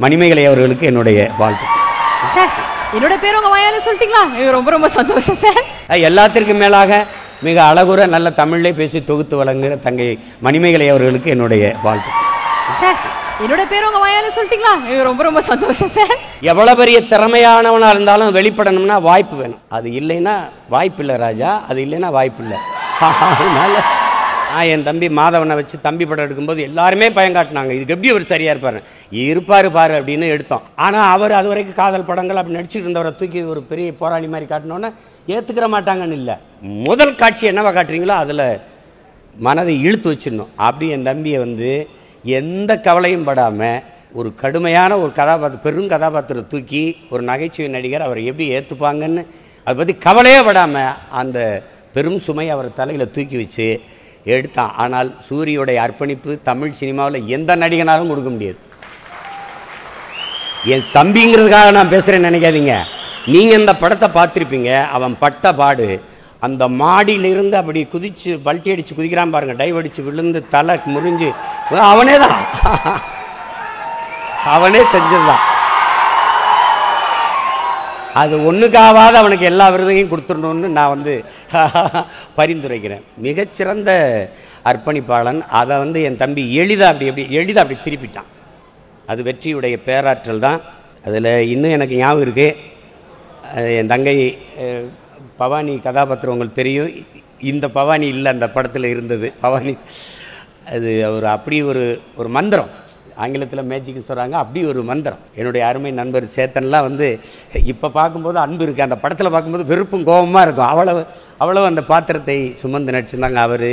மணிமேகலை அவர்களுக்கு என்னுடைய வாழ்த்து சார் என்னோட பேர் உங்க வாயால சொல்லிட்டீங்களா எனக்கு ரொம்ப ரொம்ப சந்தோஷம் சார் அஹ் எல்லாத்திற்கும் மேலாக மிக அழகுற நல்ல தமிழிலே பேசி தொகுத்து வழங்குகிற தங்கை மணிமேகலை அவர்களுக்கு என்னுடைய வாழ்த்து சார் என்னோட பேர் உங்க வாயால சொல்லிட்டீங்களா எனக்கு ரொம்ப ரொம்ப சந்தோஷம் சார் எவ்வளோ பெரிய திறமையானவனாக இருந்தாலும் வெளிப்படணும்னா வாய்ப்பு வேணும் அது இல்லைன்னா வாய்ப்பு இல்லை ராஜா அது இல்லைன்னா வாய்ப்பு இல்லை அதனால நான் என் தம்பி மாதவனை வச்சு தம்பி படம் எடுக்கும்போது எல்லாருமே பயங்காட்டினாங்க இதுக்கு எப்படி அவர் சரியாக இருப்பார் இருப்பார் பாரு அப்படின்னு எடுத்தோம் ஆனால் அவர் அது வரைக்கும் காதல் படங்கள் அப்படி நடிச்சிட்டு இருந்தவரை தூக்கி ஒரு பெரிய போராளி மாதிரி காட்டினோன்னே ஏற்றுக்கிற மாட்டாங்கன்னு இல்லை முதல் காட்சி என்னவா காட்டுறீங்களோ அதில் மனதை இழுத்து வச்சிடணும் அப்படி என் தம்பியை வந்து எந்த கவலையும் படாமல் ஒரு கடுமையான ஒரு கதாபாத்திர பெரும் கதாபாத்திரத்தை தூக்கி ஒரு நகைச்சுவை நடிகர் அவரை எப்படி ஏற்றுப்பாங்கன்னு அதை பற்றி கவலையே படாமல் அந்த பெரும் சுமை அவர் தலையில் தூக்கி வச்சு எடுத்தான் ஆனால் சூரியோடைய அர்ப்பணிப்பு தமிழ் சினிமாவில் எந்த நடிகனாலும் கொடுக்க முடியாது என் தம்பிங்கிறதுக்காக நான் பேசுகிறேன்னு நினைக்காதீங்க நீங்கள் இந்த படத்தை பார்த்துருப்பீங்க அவன் பட்ட பாடு அந்த மாடியிலிருந்து அப்படி குதிச்சு பல்ட்டி அடித்து குதிக்கிறான் பாருங்க டைவ் அடித்து விழுந்து தலை முறிஞ்சு அவனே தான் அவனே செஞ்சதுதான் அது ஒன்றுக்காவது அவனுக்கு எல்லா விருதையும் கொடுத்துடணும்னு நான் வந்து பரிந்துரைக்கிறேன் மிகச்சிறந்த அர்ப்பணிப்பாளன் அதை வந்து என் தம்பி எளிதாக அப்படி எப்படி எளிதாக அப்படி திருப்பிட்டான் அது வெற்றியுடைய பேராற்றல் தான் அதில் இன்னும் எனக்கு ஞாபகம் இருக்குது என் தங்கை அஹ், பவானி கதாபாத்திரம் உங்களுக்கு தெரியும் இந்த பவானி இல்லை அந்த படத்தில் இருந்தது பவானி அது ஒரு அப்படி ஒரு ஒரு மந்திரம் ஆங்கிலத்தில் மேஜிக்னு சொல்கிறாங்க அப்படி ஒரு மந்திரம் என்னுடைய அருமை நண்பர் சேத்தன்லாம் வந்து இப்போ பார்க்கும்போது அன்பு இருக்குது அந்த படத்தில் பார்க்கும்போது வெறுப்பும் கோபமாக இருக்கும் அவ்வளவு அவ்வளவு அந்த பாத்திரத்தை சுமந்து நடிச்சிருந்தாங்க அவர்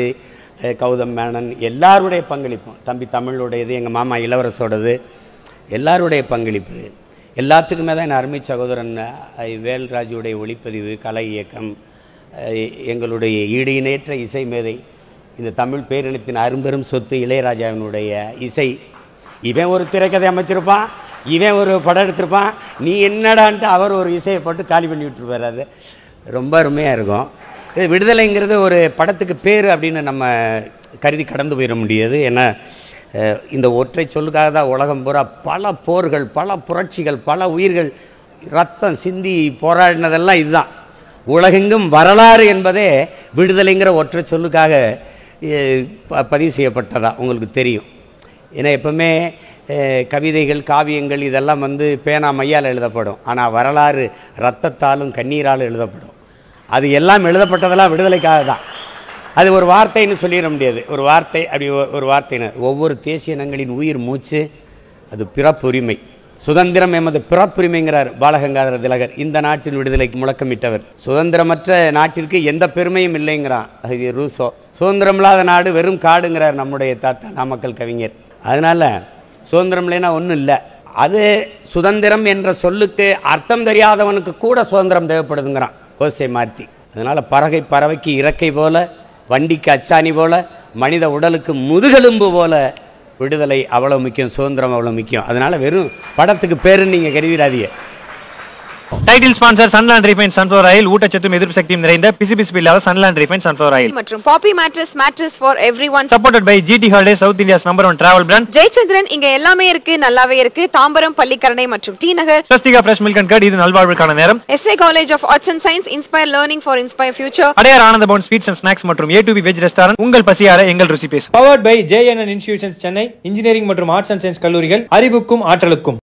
கௌதம் மேனன் எல்லாருடைய பங்களிப்பும் தம்பி தமிழுடையது எங்கள் மாமா இளவரசோடது எல்லாருடைய பங்களிப்பு எல்லாத்துக்குமே தான் என் அருமை சகோதரன் ஐ. வேல்ராஜுடைய ஒளிப்பதிவு கலை இயக்கம் அஹ், எங்களுடைய ஈடு இணையற்ற இசை மேதை இந்த தமிழ் பேரினத்தின் அரும்பெரும் சொத்து இளையராஜாவினுடைய இசை இவன் ஒரு திரைக்கதை அமைச்சிருப்பான் இவன் ஒரு படம் எடுத்திருப்பான் நீ என்னடான்ட்டு அவர் ஒரு இசையை போட்டு காலி பண்ணி விட்டுருப்பார் அது ரொம்ப அருமையாக இருக்கும் இது விடுதலைங்கிறது ஒரு படத்துக்கு பேர் அப்படின்னு நம்ம கருதி கடந்து போயிட முடியாது ஏன்னா அஹ், இந்த ஒற்றை சொல்லுக்காக தான் உலகம் பூரா பல போர்கள் பல புரட்சிகள் பல உயிர்கள் ரத்தம் சிந்தி போராடினதெல்லாம் இதுதான் உலகெங்கும் வரலாறு என்பதே விடுதலைங்கிற ஒற்றை சொல்லுக்காக அஹ், ப- பதிவு செய்யப்பட்டதா உங்களுக்கு தெரியும் ஏன்னா எப்பவுமே அஹ், கவிதைகள் காவியங்கள் இதெல்லாம் வந்து பேனா மையால் எழுதப்படும் ஆனால் வரலாறு ரத்தத்தாலும் கண்ணீராலும் எழுதப்படும் அது எல்லாம் எழுதப்பட்டதெல்லாம் விடுதலைக்காக தான் அது ஒரு வார்த்தைன்னு சொல்லிட முடியாது ஒரு வார்த்தை அப்படி ஒ- ஒரு வார்த்தைன்னு ஒவ்வொரு தேசிய இனங்களின் உயிர் மூச்சு அது பிறப்புரிமை சுதந்திரம் எமது பிறப்புரிமைங்கிறார் பாலகங்காதர திலகர் இந்த நாட்டின் விடுதலைக்கு முழக்கமிட்டவர் சுதந்திரமற்ற நாட்டிற்கு எந்த பெருமையும் இல்லைங்கிறான் அது ரூசோ சுதந்திரம் இல்லாத நாடு வெறும் காடுங்கிறார் நம்முடைய தாத்தா நாமக்கல் கவிஞர் அதனால சுதந்திரம் இல்லைன்னா ஒன்றும் இல்லை அது சுதந்திரம் என்ற சொல்லுக்கு அர்த்தம் தெரியாதவனுக்கு கூட சுதந்திரம் தேவைப்படுதுங்கிறான் கோசை மாற்றி அதனால் பறகை பறவைக்கு இறக்கை போல வண்டிக்கு அச்சாணி போல மனித உடலுக்கு முதுகெலும்பு போல விடுதலை அவ்வளோ முக்கியம் சுதந்திரம் அவ்வளோ முக்கியம் அதனால் வெறும் படத்துக்கு பேருன்னு நீங்கள் கருதிடாதீங்க title sponsor Sunland refine sunflower oil ஊட்டச்சத்தும் எதிர்ப்பு சக்தியும் நிறைந்த பிசிபிசி இல்லாத சன்லாண்ட் ரீஃபைன் சன்ஃபிளவர் ஆயில் மற்றும் Poppy mattress mattress for everyone supported by GT holiday South India's number one travel brand Jayachandran இங்க எல்லாமே இருக்கு நல்லாவே இருக்கு தாம்பரம் பள்ளிக்கரணை மற்றும் T Nagar Swasthika fresh milk and curd இது நல்வாழ்வுக்கான நேரம் SA college of arts and science inspire learning for inspire future Adyar Ananda Bhavan sweets and snacks மற்றும் A to B veg restaurant உங்கள் பசியார எங்கள் ருசி பேசும் powered by JNN institutions Chennai engineering மற்றும் ஆர்ட்ஸ் அண்ட் சயின்ஸ் கல்லூரிகள் அறிவுக்கும் ஆற்றலுக்கும்